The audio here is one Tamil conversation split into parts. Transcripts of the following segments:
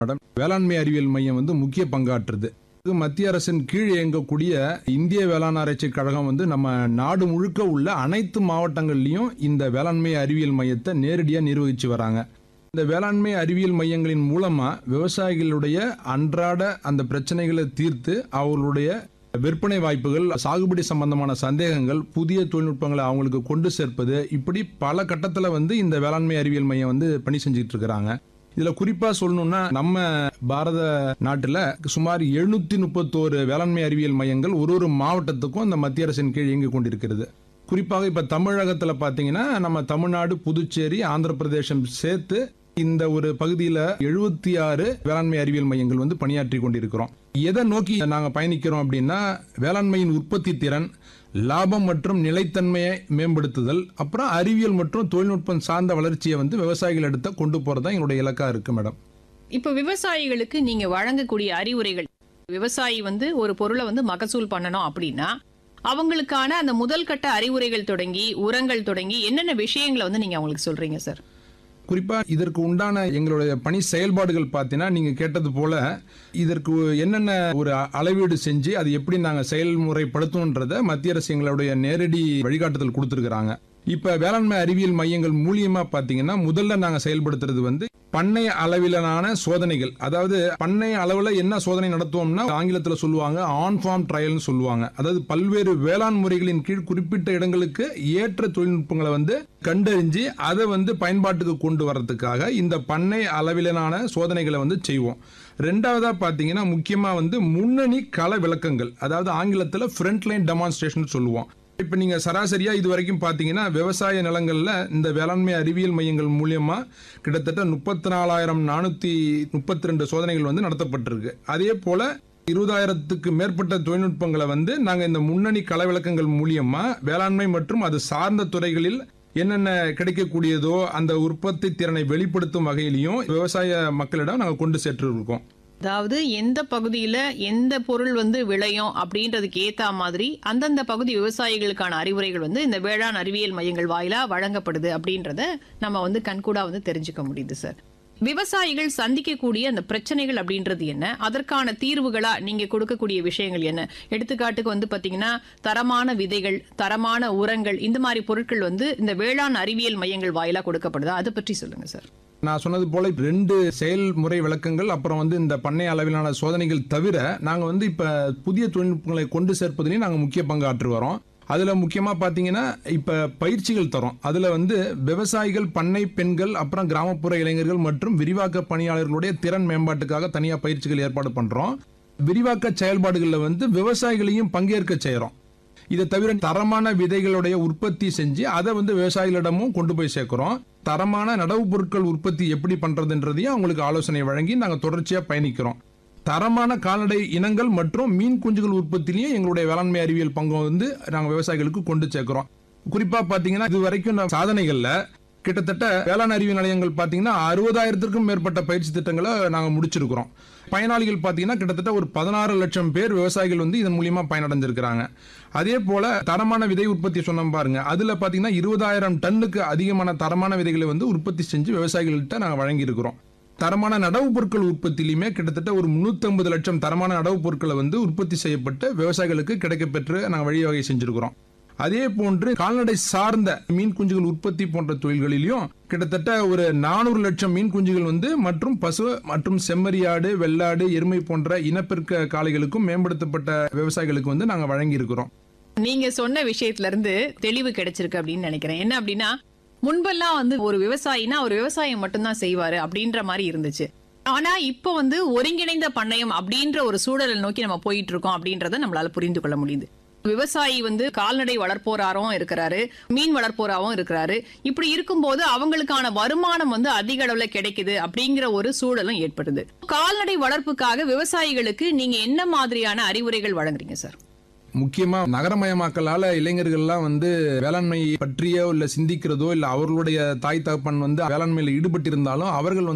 மேடம் வேளாண்மை அறிவியல் மையம் வந்து முக்கிய பங்காற்றுது இது மத்திய அரசின் கீழ் இயங்கக்கூடிய இந்திய வேளாண் ஆராய்ச்சி கழகம் வந்து நம்ம நாடு முழுக்க உள்ள அனைத்து மாவட்டங்கள்லயும் இந்த வேளாண்மை அறிவியல் மையத்தை நேரடியாக நிர்வகிச்சு வராங்க இந்த வேளாண்மை அறிவியல் மையங்களின் மூலமா விவசாயிகளுடைய அன்றாட அந்த பிரச்சனைகளை தீர்த்து அவர்களுடைய விற்பனை வாய்ப்புகள் சாகுபடி சம்பந்தமான சந்தேகங்கள் புதிய தொழில்நுட்பங்களை அவங்களுக்கு கொண்டு சேர்ப்பது இப்படி பல கட்டத்தில் வந்து இந்த வேளாண்மை அறிவியல் மையம் வந்து பணி செஞ்சுட்டு இருக்கிறாங்க இதுல குறிப்பா சொல்லணும்னா நம்ம பாரத நாட்டுல சுமார் எழுநூத்தி முப்பத்தோரு வேளாண்மை அறிவியல் மையங்கள் ஒரு ஒரு மாவட்டத்துக்கும் இந்த மத்திய அரசின் கீழ் இயங்கிக் கொண்டிருக்கிறது குறிப்பாக இப்ப தமிழகத்துல பாத்தீங்கன்னா நம்ம தமிழ்நாடு புதுச்சேரி ஆந்திர பிரதேசம் சேர்த்து இந்த ஒரு பகுதியில எழுபத்தி ஆறு வேளாண்மை அறிவியல் மையங்கள் வந்து பணியாற்றி கொண்டிருக்கிறோம் எதை நோக்கி நாங்க பயணிக்கிறோம் அப்படின்னா வேளாண்மையின் உற்பத்தி திறன் லாபம் மற்றும் நிலைத்தன்மையை மேம்படுத்துதல் அப்புறம் அறிவியல் மற்றும் தொழில்நுட்பம் சார்ந்த வளர்ச்சியை வந்து விவசாயிகள் எடுத்த கொண்டு போறதா எங்களுடைய இலக்கா இருக்கு மேடம் இப்ப விவசாயிகளுக்கு நீங்க வழங்கக்கூடிய அறிவுரைகள் விவசாயி வந்து ஒரு பொருளை வந்து மகசூல் பண்ணணும் அப்படின்னா அவங்களுக்கான அந்த முதல் கட்ட அறிவுரைகள் தொடங்கி உரங்கள் தொடங்கி என்னென்ன விஷயங்களை வந்து நீங்க அவங்களுக்கு சொல்றீங்க சார் குறிப்பா இதற்கு உண்டான எங்களுடைய பணி செயல்பாடுகள் பார்த்தீங்கன்னா நீங்க கேட்டது போல இதற்கு என்னென்ன ஒரு அ- அளவீடு செஞ்சு அது எப்படி நாங்க செயல்முறைப்படுத்தணுன்றத மத்திய அரசு எங்களுடைய நேரடி வழிகாட்டுதல் கொடுத்துருக்காங்க இப்ப வேளாண்மை அறிவியல் மையங்கள் மூலியமா பாத்தீங்கன்னா முதல்ல நாங்க செயல்படுத்துறது வந்து பண்ணை அளவிலான சோதனைகள் அதாவது பண்ணை அளவுல என்ன சோதனை நடத்துவோம்னா ஆங்கிலத்துல சொல்லுவாங்க ஆன் ஃபார்ம் ட்ரையல்னு சொல்லுவாங்க அதாவது பல்வேறு வேளாண் முறைகளின் கீழ் குறிப்பிட்ட இடங்களுக்கு ஏற்ற தொழில்நுட்பங்களை வந்து கண்டறிஞ்சு அதை வந்து பயன்பாட்டுக்கு கொண்டு வர்றதுக்காக இந்த பண்ணை அளவிலான சோதனைகளை வந்து செய்வோம் ரெண்டாவதா பாத்தீங்கன்னா முக்கியமா வந்து முன்னணி கள விளக்கங்கள் அதாவது ஆங்கிலத்துல ஃப்ரண்ட் லைன் டெமான்ஸ்ட்ரேஷன் சொல்லுவோம் இப்ப நீங்க சராசரியா இது வரைக்கும் பாத்தீங்கன்னா விவசாய நிலங்கள்ல இந்த வேளாண்மை அறிவியல் மையங்கள் மூலியமா கிட்டத்தட்ட முப்பத்தி நாலாயிரம் நானூத்தி முப்பத்தி ரெண்டு சோதனைகள் வந்து நடத்தப்பட்டிருக்கு அதே போல இருபதாயிரத்துக்கு மேற்பட்ட தொழில்நுட்பங்களை வந்து நாங்க இந்த முன்னணி கள விளக்கங்கள் மூலியமா வேளாண்மை மற்றும் அது சார்ந்த துறைகளில் என்னென்ன கிடைக்கக்கூடியதோ அந்த உற்பத்தி திறனை வெளிப்படுத்தும் வகையிலையும் விவசாய மக்களிடம் நாங்க கொண்டு சென்று இருக்கோம் அதாவது எந்த பகுதியில எந்த பொருள் வந்து விளையும் அப்படின்றதுக்கு ஏத்த மாதிரி அந்தந்த பகுதி விவசாயிகளுக்கான அறிவுரைகள் வந்து இந்த வேளாண் அறிவியல் மையங்கள் வாயிலா வழங்கப்படுது அப்படின்றத நம்ம வந்து கண்கூடா வந்து தெரிஞ்சுக்க முடியுது சார் விவசாயிகள் சந்திக்கக்கூடிய அந்த பிரச்சனைகள் அப்படின்றது என்ன அதற்கான தீர்வுகளா நீங்க கொடுக்கக்கூடிய விஷயங்கள் என்ன எடுத்துக்காட்டுக்கு வந்து பாத்தீங்கன்னா தரமான விதைகள் தரமான உரங்கள் இந்த மாதிரி பொருட்கள் வந்து இந்த வேளாண் அறிவியல் மையங்கள் வாயிலா கொடுக்கப்படுதா அதை பற்றி சொல்லுங்க சார் நான் சொன்னது போல ரெண்டு செயல்முறை விளக்கங்கள் அப்புறம் வந்து இந்த பண்ணை அளவிலான சோதனைகள் தவிர நாங்க வந்து இப்ப புதிய தொழில்நுட்பங்களை கொண்டு சேர்ப்பதிலையும் நாங்க முக்கிய பங்கு ஆற்றி வரோம் அதுல முக்கியமா பாத்தீங்கன்னா இப்ப பயிற்சிகள் தரோம் அதுல வந்து விவசாயிகள் பண்ணை பெண்கள் அப்புறம் கிராமப்புற இளைஞர்கள் மற்றும் விரிவாக்க பணியாளர்களுடைய திறன் மேம்பாட்டுக்காக தனியா பயிற்சிகள் ஏற்பாடு பண்றோம் விரிவாக்க செயல்பாடுகள்ல வந்து விவசாயிகளையும் பங்கேற்க செய்றோம் இதை தவிர தரமான விதைகளுடைய உற்பத்தி செஞ்சு அதை வந்து விவசாயிகளிடமும் கொண்டு போய் சேர்க்கிறோம் தரமான நடவு பொருட்கள் உற்பத்தி எப்படி பண்றதுன்றதையும் அவங்களுக்கு ஆலோசனை வழங்கி நாங்க தொடர்ச்சியா பயணிக்கிறோம் தரமான கால்நடை இனங்கள் மற்றும் மீன் குஞ்சுகள் உற்பத்திலையும் எங்களுடைய வேளாண்மை அறிவியல் பங்கு வந்து நாங்க விவசாயிகளுக்கு கொண்டு சேர்க்கிறோம் குறிப்பா பாத்தீங்கன்னா இது வரைக்கும் நான் சாதனைகள்ல கிட்டத்தட்ட வேளாண் அறிவியல் நிலையங்கள் பாத்தீங்கன்னா அறுபதாயிரத்திற்கும் மேற்பட்ட பயிற்சி திட்டங்களை நாங்க முடிச்சிருக்கிறோம் பயனாளிகள் பாத்தீங்கன்னா கிட்டத்தட்ட ஒரு பதினாறு லட்சம் பேர் விவசாயிகள் வந்து இதன் மூலியமா பயனடைஞ்சிருக்கிறாங்க அதே போல தரமான விதை உற்பத்தி சொன்னோம் பாருங்க அதுல பாத்தீங்கன்னா இருபதாயிரம் டன்னுக்கு அதிகமான தரமான விதைகளை வந்து உற்பத்தி செஞ்சு விவசாயிகள்கிட்ட நாங்க வழங்கி இருக்கிறோம் தரமான நடவு பொருட்கள் உற்பத்திலையுமே கிட்டத்தட்ட ஒரு 350 லட்சம் தரமான நடவு பொருட்களை வந்து உற்பத்தி செய்யப்பட்டு விவசாயிகளுக்கு கிடைக்கப்பெற்று நாங்கள் வழிவகை செஞ்சிருக்கிறோம் அதே போன்று கால்நடை சார்ந்த மீன் குஞ்சுகள் உற்பத்தி போன்ற தொழில்களிலும் கிட்டத்தட்ட ஒரு நானூறு லட்சம் மீன் குஞ்சுகள் வந்து மற்றும் பசு மற்றும் செம்மறியாடு வெள்ளாடு எருமை போன்ற இனப்பெருக்க காளைகளுக்கும் மேம்படுத்தப்பட்ட விவசாயிகளுக்கு வந்து நாங்கள் வழங்கி இருக்கிறோம் நீங்க சொன்ன விஷயத்துல இருந்து தெளிவு கிடைச்சிருக்கு அப்படின்னு நினைக்கிறேன் என்ன அப்படின்னா முன்பெல்லாம் வந்து ஒரு விவசாயினா ஒரு விவசாயம் மட்டும்தான் செய்வாரு அப்படின்ற மாதிரி இருந்துச்சு ஆனா இப்போ வந்து ஒருங்கிணைந்த பண்ணையம் அப்படின்ற ஒரு சூழலை நோக்கி நம்ம போயிட்டு இருக்கோம் அப்படின்றத நம்மளால புரிந்து கொள்ள முடியுது விவசாயி வந்து கால்நடை வளர்ப்போராகவும் இருக்கிறாரு மீன் வளர்ப்போராகவும் இருக்கிறாரு இப்படி இருக்கும்போது அவங்களுக்கான வருமானம் வந்து அதிக அளவுல கிடைக்குது அப்படிங்கிற ஒரு சூழலும் ஏற்படுது கால்நடை வளர்ப்புக்காக விவசாயிகளுக்கு நீங்க என்ன மாதிரியான அறிவுரைகள் வழங்குறீங்க சார் முக்கியமா நகரமயமாக்கலால இளைஞர்கள்லாம் வந்து வேளாண்மை பற்றியோ இல்ல சிந்திக்கிறதோ இல்ல அவர்களுடைய தாய் தகப்பன் வந்து வேளாண்மையில ஈடுபட்டிருந்தாலும் அவர்கள் வந்து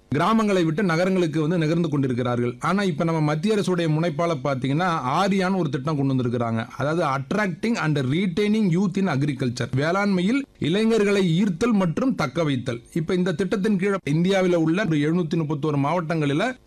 கிராமங்களை விட்டு நகரங்களுக்கு வந்து நகர்ந்து கொண்டிருக்கிறார்கள் ஆனா இப்ப நம்ம மத்திய அரசுடைய முனைப்பால பாத்தீங்கன்னா ஆரியான்னு ஒரு திட்டம் கொண்டு வந்திருக்கிறாங்க அதாவது attracting and retaining youth in agriculture வேளாண்மையில் இளைஞர்களை ஈர்த்தல் மற்றும் தக்க வைத்தல் இப்ப இந்த திட்டத்தின் கீழ் இந்தியாவில் உள்ள எழுநூத்தி முப்பத்தோரு மாவட்டங்களில்